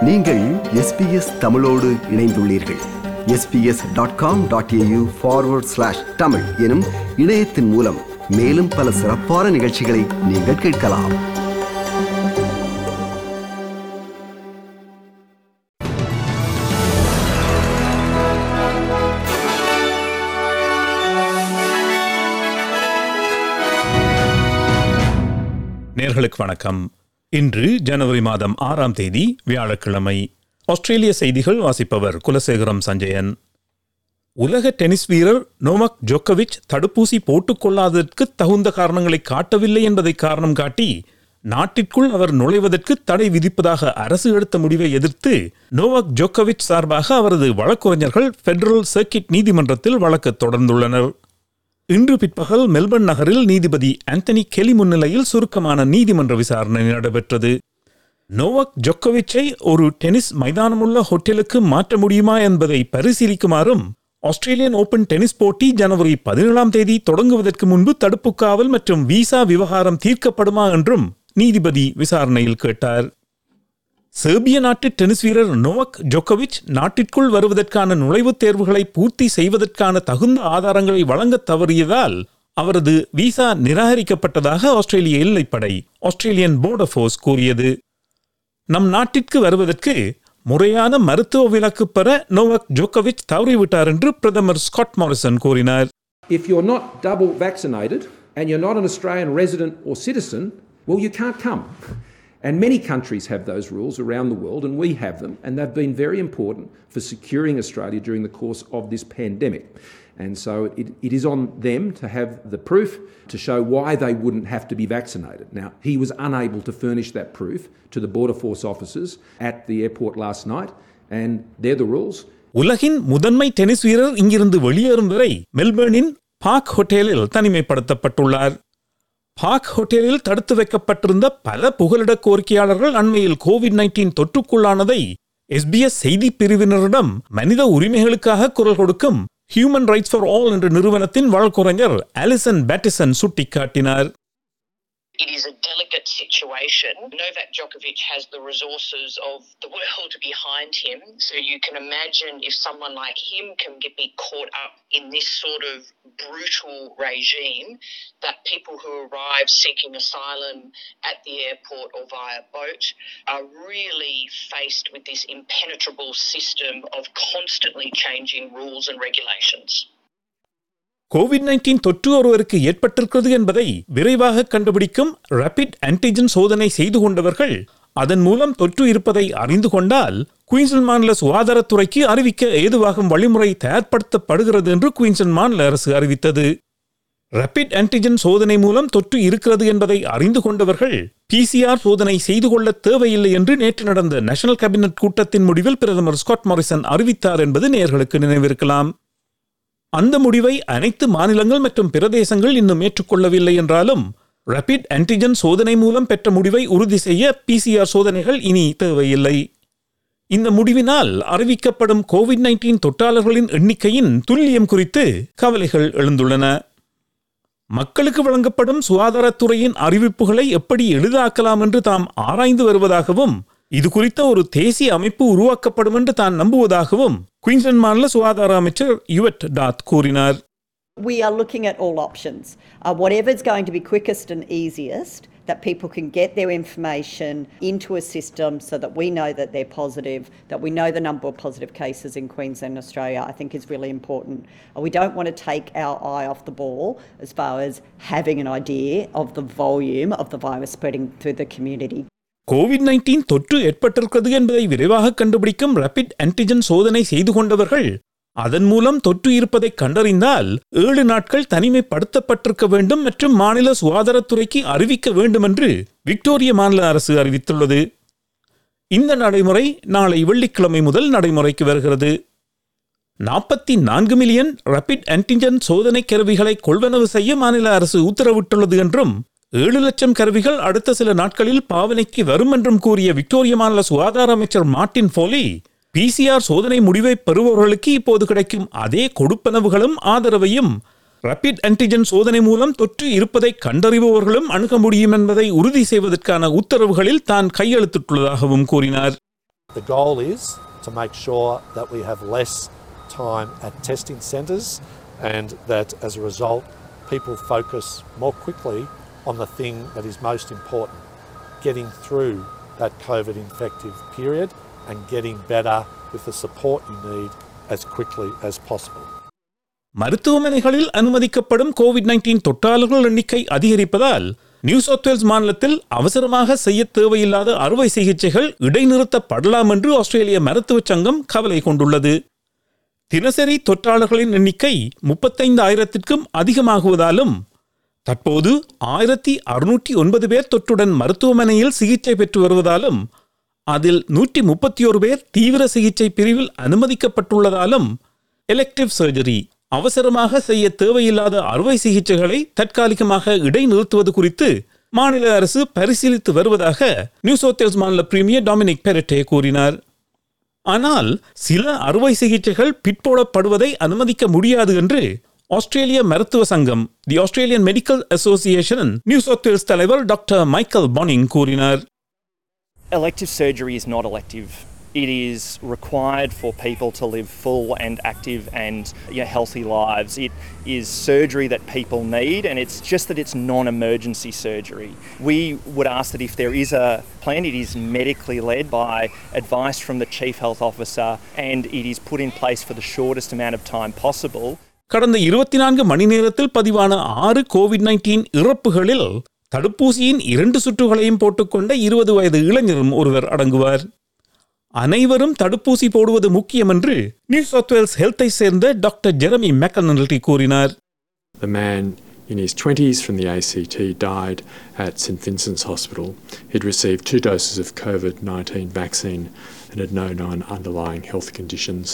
நீங்கள் எஸ்பிஎஸ் தமிழோடு இணைந்துள்ளீர்கள் S B S dot com dot A U forward slash Tamil எனும் இணையத்தின் மூலம் மேலும் பல சிறப்பான நிகழ்ச்சிகளை நீங்கள் கேட்கலாம் நேர்களுக்கு வணக்கம் இன்று ஜனவரி மாதம் ஆறாம் தேதி வியாழக்கிழமை ஆஸ்திரேலிய செய்திகள் வாசிப்பவர் குலசேகரம் சஞ்சயன் உலக டென்னிஸ் வீரர் நோமக் ஜோக்கோவிச் தடுப்பூசி போட்டுக்கொள்ளாததற்கு தகுந்த காரணங்களை காட்டவில்லை என்பதை காரணம் காட்டி நாட்டிற்குள் அவர் நுழைவதற்கு தடை விதிப்பதாக அரசு எடுத்த முடிவை எதிர்த்து நோவாக் ஜோக்கோவிச் சார்பாக அவரது வழக்குரைஞர்கள் பெடரல் சர்க்கிட் நீதிமன்றத்தில் வழக்கு தொடர்ந்துள்ளனர் இன்று பிற்பகல் மெல்பர்ன் நகரில் நீதிபதி ஆந்தனி கெலி முன்னிலையில் சுருக்கமான நீதிமன்ற விசாரணை நடைபெற்றது நோவாக் ஜொக்கோவிச்சை ஒரு டென்னிஸ் மைதானமுள்ள ஹோட்டலுக்கு மாற்ற முடியுமா என்பதை பரிசீலிக்குமாறும் ஆஸ்திரேலியன் ஓபன் டென்னிஸ் போட்டி ஜனவரி பதினேழாம் தேதி தொடங்குவதற்கு முன்பு தடுப்பு காவல் மற்றும் விசா விவகாரம் தீர்க்கப்படுமா என்றும் நீதிபதி விசாரணையில் கேட்டார் செர்பிய நாட்டு டென்னிஸ் வீரர் நோவக் ஜோக்கோவிச் நாட்டிற்குள் வருவதற்கான நுழைவுத் தேர்வுகளை பூர்த்தி செய்வதற்கான தகுந்த ஆதாரங்களை வழங்கத் தவறியதால் அவரது விசா நிராகரிக்கப்பட்டதாக ஆஸ்திரேலிய எல்லைப்படை ஆஸ்திரேலியன் போர்ட் ஃபோர்ஸ் கூறியது நம் நாட்டிற்கு வருவதற்கு முறையான மருத்துவ விலக்கு பெற நோவக் ஜோக்கோவிச் தவறிவிட்டார் என்று பிரதமர் ஸ்காட் மாரிசன் கூறினார் If you're not double vaccinated and you're not an Australian resident or citizen, well, you can't come. And many countries have those rules around the world, and we have them, and they've been very important for securing Australia during the course of this pandemic. And so it, it is on them to have the proof to show why they wouldn't have to be vaccinated. Now, he was unable to furnish that proof to the Border Force officers at the airport last night, and they're the rules. உலகின் முதன்மை tennis வீரர் இங்கிருந்து வெளியேறும் வரை மெல்பர்னின் park ஹோட்டலில் தனிமைப்படுத்தப்பட்டுள்ளார் park ஹோட்டலில் தடுத்து வைக்கப்பட்டிருந்த பல புகலிட கோரிக்கையாளர்கள் அண்மையில் கோவிட் நைன்டீன் தொற்றுக்குள்ளானதை எஸ்பிஎஸ் செய்தி பிரிவினரிடம் மனித உரிமைகளுக்காக குரல் கொடுக்கும் ஹியூமன் ரைட்ஸ் ஃபார் ஆல் என்ற நிறுவனத்தின் வழக்குரைஞர் அலிசன் பேட்டிசன் சுட்டிக்காட்டினார் It is a delicate situation. Novak Djokovic has the resources of the world behind him. So you can imagine if someone like him can get be caught up in this sort of brutal regime, that people who arrive seeking asylum at the airport or via boat are really faced with this impenetrable system of constantly changing rules and regulations. Covid nineteen தொற்று ஒருவருக்கு ஏற்பட்டிருக்கிறது என்பதை விரைவாக கண்டுபிடிக்கும் rapid antigen சோதனை செய்து கொண்டவர்கள் அதன் மூலம் தொற்று இருப்பதை அறிந்து கொண்டால் குயின்சன் மாநில சுகாதாரத்துறைக்கு அறிவிக்க ஏதுவாகும் வழிமுறை தயார்படுத்தப்படுகிறது என்று குயின்சன் மாநில அரசு அறிவித்தது ரேபிட் ஆன்டிஜன் சோதனை மூலம் தொற்று இருக்கிறது என்பதை அறிந்து கொண்டவர்கள் பிசிஆர் சோதனை செய்து கொள்ள தேவையில்லை என்று நேற்று நடந்த நேஷனல் கேபினட் கூட்டத்தின் முடிவில் பிரதமர் ஸ்காட் மாரிசன் அறிவித்தார் என்பது நேர்களுக்கு நினைவிருக்கலாம் அந்த முடிவை அனைத்து மாநிலங்கள் மற்றும் பிரதேசங்கள் இன்னும் ஏற்றுக்கொள்ளவில்லை என்றாலும் ரேபிட் ஆன்டிஜன் சோதனை மூலம் பெற்ற முடிவை உறுதி செய்ய பிசிஆர் சோதனைகள் இனி தேவையில்லை இந்த முடிவினால் அறிவிக்கப்படும் கோவிட் நைன்டீன் தொற்றாளர்களின் எண்ணிக்கையின் துல்லியம் குறித்து கவலைகள் எழுந்துள்ளன மக்களுக்கு வழங்கப்படும் சுகாதாரத்துறையின் அறிவிப்புகளை எப்படி எளிதாக்கலாம் என்று தாம் ஆராய்ந்து வருவதாகவும் இது குறித்த ஒரு தேசிய அமைப்பு உருவாக்கப்படும் என்று தான் நம்புவதாகவும் குயின்ஸ்லாந்து மாநில சுகாதார அமைச்சர் யுவட் டாத் கூறினார் We are looking at all options. Uh, whatever's going to be quickest and easiest, that people can get their information into a system so that we know that they're positive, that we know the number of positive cases in Queensland, Australia, I think is really important. Uh, we don't want to take our eye off the ball as far as having an idea of the volume of the virus spreading through the community. Covid nineteen தொற்று ஏற்பட்டிருக்கிறது என்பதை விரைவாக கண்டுபிடிக்கும் rapid antigen சோதனை செய்து கொண்டவர்கள் அதன் மூலம் தொற்று இருப்பதை கண்டறிந்தால் ஏழு நாட்கள் தனிமைப்படுத்தப்பட்டிருக்க வேண்டும் மற்றும் மாநில சுகாதாரத்துறைக்கு அறிவிக்க வேண்டும் என்று விக்டோரிய மாநில அரசு அறிவித்துள்ளது இந்த நடைமுறை நாளை வெள்ளிக்கிழமை முதல் நடைமுறைக்கு வருகிறது நாற்பத்தி நான்கு மில்லியன் ரேபிட் ஆன்டிஜன் சோதனை கருவிகளை கொள்வனவு செய்ய மாநில அரசு உத்தரவிட்டுள்ளது என்றும் ஏழு லட்சம் கருவிகள் அடுத்த சில நாட்களில் பாவனைக்கு வரும் என்றும் கூறிய விக்டோரிய மாநில சுகாதார அமைச்சர் மார்டின் ஃபோலி பிசிஆர் சோதனை முடிவை பெறுபவர்களுக்கு இப்போது கிடைக்கும் அதே கொடுப்பனவுகளும் ஆதரவையும் ரேபிட் ஆன்டிஜன் சோதனை மூலம் தொற்று இருப்பதை கண்டறிபவர்களும் அணுக முடியும் என்பதை உறுதி செய்வதற்கான உத்தரவுகளில் தான் கையெழுத்திட்டுள்ளதாகவும் கூறினார் The goal is to make sure that we have less time at testing centres and that as a result, people focus more quickly on the thing that is most important getting through that COVID infective period and getting better with the support you need as quickly as possible. மருத்துவமனைகளில் அனுமதிக்கப்படும் Covid nineteen தொற்றாளர்கள் எண்ணிக்கை அதிகரிப்பதால் new South Wales மாநிலத்தில் அவசரமாக செய்ய தேவையில்லாத அறுவை சிகிச்சைகள் இடைநிறுத்தப்படலாம் என்று ஆஸ்திரேலிய மருத்துவ சங்கம் கவலை கொண்டுள்ளது தினசரி தொற்றாளர்களின் எண்ணிக்கை முப்பத்தைந்து ஆயிரத்திற்கும் அதிகமாகுவதாலும் தற்போது ஆயிரத்தி அறுநூற்றி ஒன்பது பேர் தொற்றுடன் மருத்துவமனையில் சிகிச்சை பெற்று வருவதாலும் அதில் நூற்றி முப்பத்தி ஒரு பேர் தீவிர சிகிச்சை பிரிவில் அனுமதிக்கப்பட்டுள்ளதாலும் எலெக்டிவ் சர்ஜரி அவசரமாக செய்ய தேவையில்லாத அறுவை சிகிச்சைகளை தற்காலிகமாக இடைநிறுத்துவது குறித்து மாநில அரசு பரிசீலித்து வருவதாக நியூ சவுத் வேல்ஸ் மாநில பிரீமியர் டாமினிக் பெரட்டே கூறினார் ஆனால் சில அறுவை சிகிச்சைகள் பிற்போடப்படுவதை அனுமதிக்க முடியாது என்று ஆஸ்திரேலிய மருத்துவ சங்கம் the Australian medical association New South Wales தலைவர் டாக்டர் மைக்கேல் பானிங் கூறினார் Elective surgery is not elective. It is required for people to live full and active and you know, healthy lives. It is surgery that people need, and it's just that it's non emergency surgery. We would ask that if there is a plan, it is medically led by advice from the Chief Health Officer and it is put in place for the shortest amount of time possible. கடந்த இருபத்தி நான்கு மணி நேரத்தில் பதிவான ஆறு Covid nineteen இறப்புகளில் தடுப்பூசியின் இரண்டு சுற்றுகளையும் போட்டுக்கொண்ட இருபது வயது இளைஞரும் ஒருவர் அடங்குவார் அனைவரும் தடுப்பூசி போடுவது முக்கியம் என்று நியூ சவுத் வேல்ஸ் ஹெல்த்தை சேர்ந்த டாக்டர் ஜெரமி மெக்கனல்டி கூறினார் The man in his 20s from the ACT died at St Vincent's Hospital. He'd received two doses of COVID 19 vaccine and had no known underlying health conditions.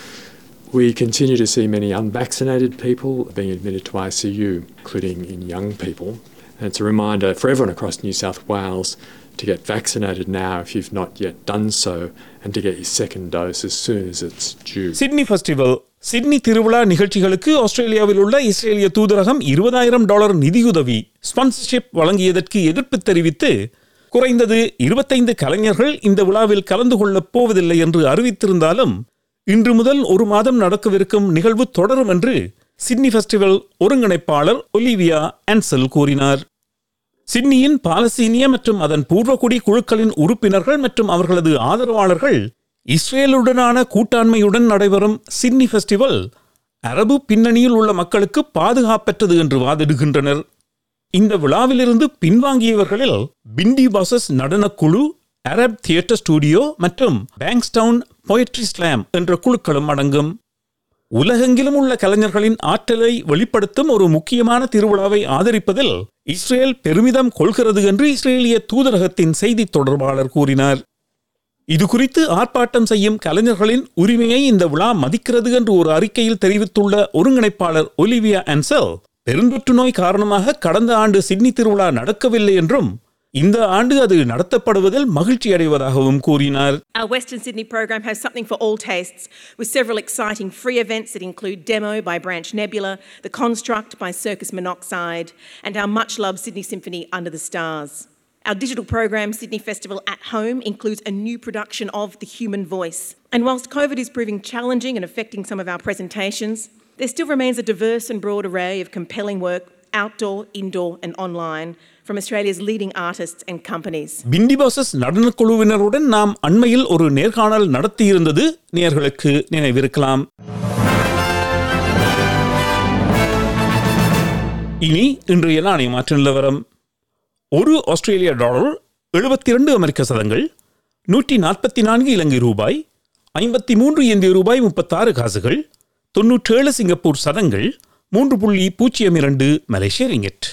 We continue to see many unvaccinated people being admitted to ICU, including in young people. And it's a reminder for everyone across New South Wales to get vaccinated now if you've not yet done so, and to get your second dose as soon as it's due. Sydney festival Sydney திருவிழா நிகழ்ச்சிகளுக்கு ஆஸ்திரேலியாவில் உள்ள இஸ்ரேலிய தூதரகம் இருபதாயிரம் dollar நிதியுதவி sponsorship வழங்கியதற்கு எதிர்ப்பு தெரிவித்து குறைந்தது இருபத்தைந்து கலைஞர்கள் இந்த விழாவில் கலந்து கொள்ளப் போவதில்லை என்று அறிவித்திருந்தாலும் இன்று முதல் ஒரு மாதம் நடக்கவிருக்கும் நிகழ்வு தொடரும் என்று சிட்னி ஃபெஸ்டிவல் ஒருங்கிணைப்பாளர் ஒலிவியா ஆன்சல் கூறினார் சிட்னியின் பாலஸ்தீனிய மற்றும் அதன் பூர்வகுடி குழுக்களின் உறுப்பினர்கள் மற்றும் அவர்களது ஆதரவாளர்கள் இஸ்ரேலுடனான கூட்டாண்மையுடன் நடைபெறும் சிட்னி ஃபெஸ்டிவல் அரபு பின்னணியில் உள்ள மக்களுக்கு பாதுகாப்பற்றது என்று வாதிடுகின்றனர் இந்த விழாவிலிருந்து பின்வாங்கியவர்களில் பிண்டி பாசஸ் நடனக்குழு அரப் தியேட்டர் ஸ்டுடியோ மற்றும் பேங்க்ஸ்டவுன் பொயட்ரி ஸ்லாம் என்ற குழுக்களும் அடங்கும் உலகெங்கிலும் உள்ள கலைஞர்களின் ஆற்றலை வெளிப்படுத்தும் ஒரு முக்கியமான திருவிழாவை ஆதரிப்பதில் இஸ்ரேல் பெருமிதம் கொள்கிறது என்று இஸ்ரேலிய தூதரகத்தின் செய்தித் தொடர்பாளர் கூறினார் இது குறித்து ஆர்ப்பாட்டம் செய்யும் கலைஞர்களின் உரிமையை இந்த விழா மதிக்கிறது என்று ஒரு அறிக்கையில் தெரிவித்துள்ள ஒருங்கிணைப்பாளர் ஒலிவியா ஆன்சல் பெருந்தொற்று நோய் காரணமாக கடந்த ஆண்டு சிட்னி திருவிழா நடக்கவில்லை என்றும் இந்த ஆண்டு அது நடத்தப்படுவதில் மகிழ்ச்சி அடைவதாகவும் கூறினார் Our Western Sydney program has something for all tastes, with several exciting free events that include Demo by Branch Nebula, The Construct by Circus Monoxide, and our much loved Sydney Symphony Under the Stars. Our digital program, Sydney Festival at Home, includes a new production of The Human Voice. And whilst COVID is proving challenging and affecting some of our presentations, there still remains a diverse and broad array of compelling work outdoor, indoor, and online from Australia's leading artists and companies. பிண்டிபாசஸ் நடனக்குழுவினருடன் நாம் அண்மையில் ஒரு நேர்காணல் நடத்தியிருந்தது நேர்களுக்கு நினைவிருக்கலாம் இனி இன்றைய நாணய மாற்று நிலவரம் ஒரு ஆஸ்திரேலிய டாலர் எழுபத்தி இரண்டு அமெரிக்க சதங்கள் நூற்றி நாற்பத்தி நான்கு இலங்கை ரூபாய் ஐம்பத்தி மூன்று இந்திய ரூபாய் முப்பத்தாறு காசுகள் தொன்னூற்றேழு சிங்கப்பூர் சதங்கள் மூன்று புள்ளி பூஜ்ஜியம் இரண்டு மலேசிய ரிங்கெட்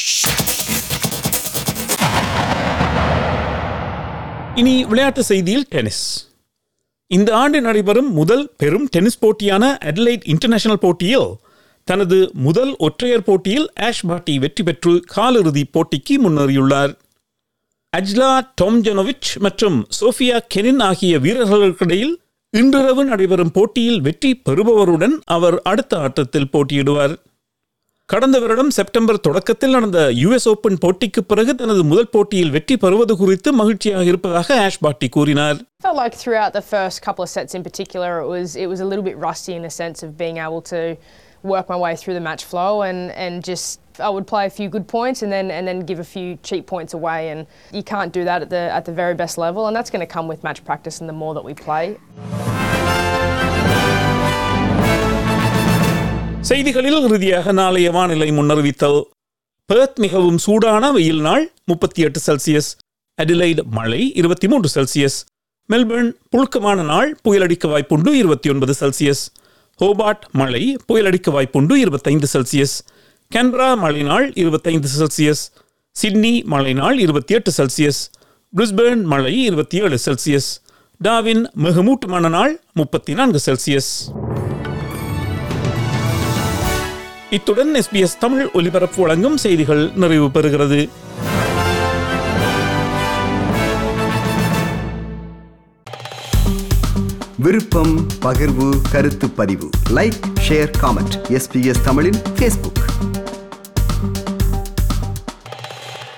இனி விளையாட்டு செய்தியில் டென்னிஸ் இந்த ஆண்டு நடைபெறும் முதல் பெரும் டென்னிஸ் போட்டியான அட்லைட் இன்டர்நேஷனல் போட்டியில் தனது முதல் ஒற்றையர் போட்டியில் ஆஷ் பாட்டி வெற்றி பெற்று காலிறுதி போட்டிக்கு முன்னேறியுள்ளார் அஜ்லா டோம்ஜனோவிச் மற்றும் சோஃபியா கெனின் ஆகிய வீரர்களுக்கிடையில் இன்றிரவு நடைபெறும் போட்டியில் வெற்றி பெறுபவருடன் அவர் அடுத்த ஆட்டத்தில் போட்டியிடுவார் கடந்த வருடம் செப்டம்பர் தொடக்கத்தில் நடந்த யுஎஸ் ஓபன் போட்டிக்கு பிறகு தனது முதல் போட்டியில் வெற்றி பெறுவது குறித்து மகிழ்ச்சியாக இருப்பதாக ஆஷ் பாட்டி கூறினார் felt like throughout the first couple of sets in particular, it was it was a little bit rusty in the sense of being able to work my way through the match flow and, and just I would play a few good points and then and then give a few cheap points away and you can't do that at the at the very best level and that's going to come with match practice and the more that we play. செய்திகளில் இறுதியாக நாளைய வானிலை முன்னறிவித்தல் Perth மிகவும் சூடான வெயில் நாள் முப்பத்தி எட்டு செல்சியஸ் அடிலைட் மழை இருபத்தி மூன்று செல்சியஸ் மெல்பர்ன் புழுக்கமான நாள் புயலடிக்க வாய்ப்புண்டு இருபத்தி ஒன்பது செல்சியஸ் ஹோபார்ட் மழை புயலடிக்க வாய்ப்புண்டு இருபத்தைந்து செல்சியஸ் கேன்பரா மழை நாள் இருபத்தைந்து செல்சியஸ் சிட்னி மழை நாள் இருபத்தி எட்டு செல்சியஸ் பிரிஸ்பேர்ன் மழை இருபத்தி ஏழு செல்சியஸ் டாவின் மிகமூட்டமான நாள் முப்பத்தி நான்கு செல்சியஸ் இத்துடன் எஸ்பிஎஸ் தமிழ் ஒலிபரப்பு வழங்கும் செய்திகள் நிறைவு பெறுகிறது விருப்பம் பகிர்வு கருத்து பதிவு லைக் ஷேர் காமெண்ட் எஸ்பிஎஸ் தமிழின் ஃபேஸ்புக்